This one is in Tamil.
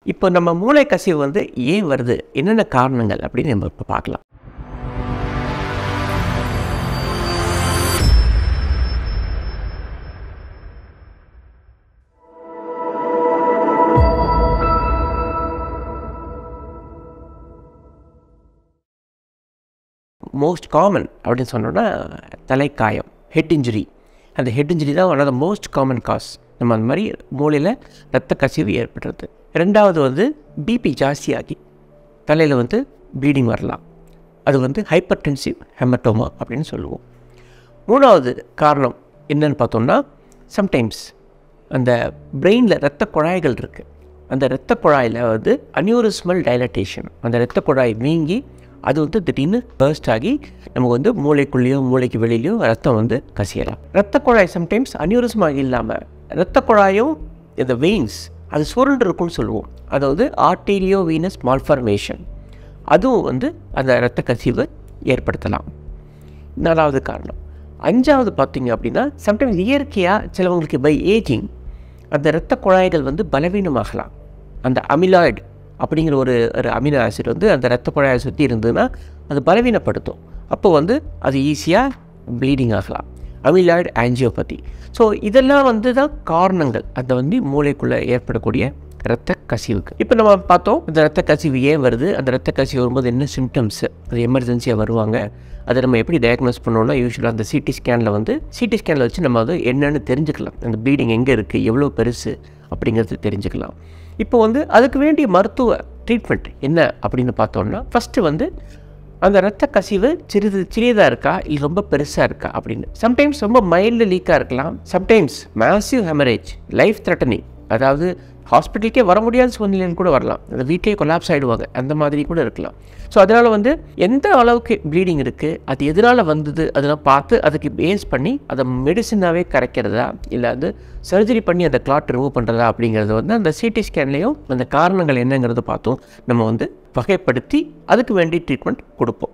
இப்போ நம்ம மூளை கசிவு வந்து ஏன் வருது என்னென்ன காரணங்கள் அப்படின்னு நம்ம இப்போ பார்க்கலாம் மோஸ்ட் காமன் அப்படின்னு சொன்னோன்னா தலைக்காயம் ஹெட் இன்ஜுரி அந்த ஹெட் இன்ஜுரி தான் one of the most common cause நம்ம அந்த மாதிரி மூளையில் ரத்த கசிவு ஏற்படுறது ரெண்டாவது வந்து பிபி ஜாஸ்தியாகி தலையில் வந்து ப்ளீடிங் வரலாம் அது வந்து ஹைப்பர் டென்சிவ் ஹெமட்டோமா அப்படின்னு சொல்லுவோம் மூணாவது காரணம் என்னன்னு பார்த்தோம்னா சம்டைம்ஸ் அந்த பிரெயினில் இரத்த குழாய்கள் இருக்குது அந்த இரத்த குழாயில் வந்து அன்யூரிஸ்மல் டைலட்டேஷன் அந்த இரத்த குழாய் வீங்கி அது வந்து திடீர்னு பர்ஸ்ட் ஆகி நமக்கு வந்து மூளைக்குள்ளேயோ மூளைக்கு வெளியிலையோ ரத்தம் வந்து கசியலாம் இரத்த குழாய் சம்டைம்ஸ் அன்யூரிஸ்மாக இல்லாமல் இரத்த குழாயும் இந்த வெயின்ஸ் அது சுருண்டு இருக்கும்னு சொல்லுவோம் அதாவது ஆர்டீரியோ வீனஸ் மால்ஃபர்மேஷன் அதுவும் வந்து அந்த இரத்த கசிவு ஏற்படுத்தலாம் நாலாவது காரணம் அஞ்சாவது பார்த்தீங்க அப்படின்னா சம்டைம்ஸ் இயற்கையாக சிலவங்களுக்கு பை ஏஜிங் அந்த இரத்த குழாய்கள் வந்து பலவீனமாகலாம் அந்த அமிலாய்டு அப்படிங்கிற ஒரு ஒரு அமினோ ஆசிட் வந்து அந்த இரத்த குழாயை சுற்றி இருந்ததுன்னா அது பலவீனப்படுத்தும் அப்போ வந்து அது ஈஸியாக ப்ளீடிங் ஆகலாம் அமிலாய்டு ஆன்ஜியோபதி ஸோ இதெல்லாம் வந்து தான் காரணங்கள் அந்த வந்து மூளைக்குள்ளே ஏற்படக்கூடிய இரத்த கசிவுக்கு இப்போ நம்ம பார்த்தோம் இந்த இரத்த கசிவு ஏன் வருது அந்த இரத்த கசிவு வரும்போது என்ன சிம்டம்ஸ் அது எமர்ஜென்சியாக வருவாங்க அதை நம்ம எப்படி டயக்னோஸ் பண்ணோம்னா யூஸ்வலாக அந்த சிடி ஸ்கேனில் வந்து சிடி ஸ்கேனில் வச்சு நம்ம வந்து என்னென்னு தெரிஞ்சுக்கலாம் அந்த ப்ளீடிங் எங்கே இருக்குது எவ்வளோ பெருசு அப்படிங்கிறது தெரிஞ்சுக்கலாம் இப்போ வந்து அதுக்கு வேண்டிய மருத்துவ ட்ரீட்மெண்ட் என்ன அப்படின்னு பார்த்தோம்னா ஃபஸ்ட்டு வந்து அந்த இரத்த கசிவு சிறிது சிறியதாக இருக்கா இல்லை ரொம்ப பெருசாக இருக்கா அப்படின்னு சம்டைம்ஸ் ரொம்ப மைல்டு லீக்காக இருக்கலாம் sometimes massive haemorrhage life threatening அதாவது ஹாஸ்பிட்டலுக்கே வர முடியாத சூழ்நிலைன்னு கூட வரலாம் அந்த வீட்டையே கொலாப்ஸ் ஆகிடுவாங்க அந்த மாதிரி கூட இருக்கலாம் ஸோ அதனால் வந்து எந்த அளவுக்கு ப்ளீடிங் இருக்குது அது எதனால் வந்தது அதெல்லாம் பார்த்து அதுக்கு பேஸ் பண்ணி அதை மெடிசனாகவே கரைக்கிறதா இல்லை அது சர்ஜரி பண்ணி அந்த கிளாட் ரிமூவ் பண்ணுறதா அப்படிங்கிறது வந்து அந்த சிடி ஸ்கேன்லேயும் அந்த காரணங்கள் என்னங்கிறத பார்த்தோம் நம்ம வந்து வகைப்படுத்தி அதுக்கு வேண்டிய ட்ரீட்மெண்ட் கொடுப்போம்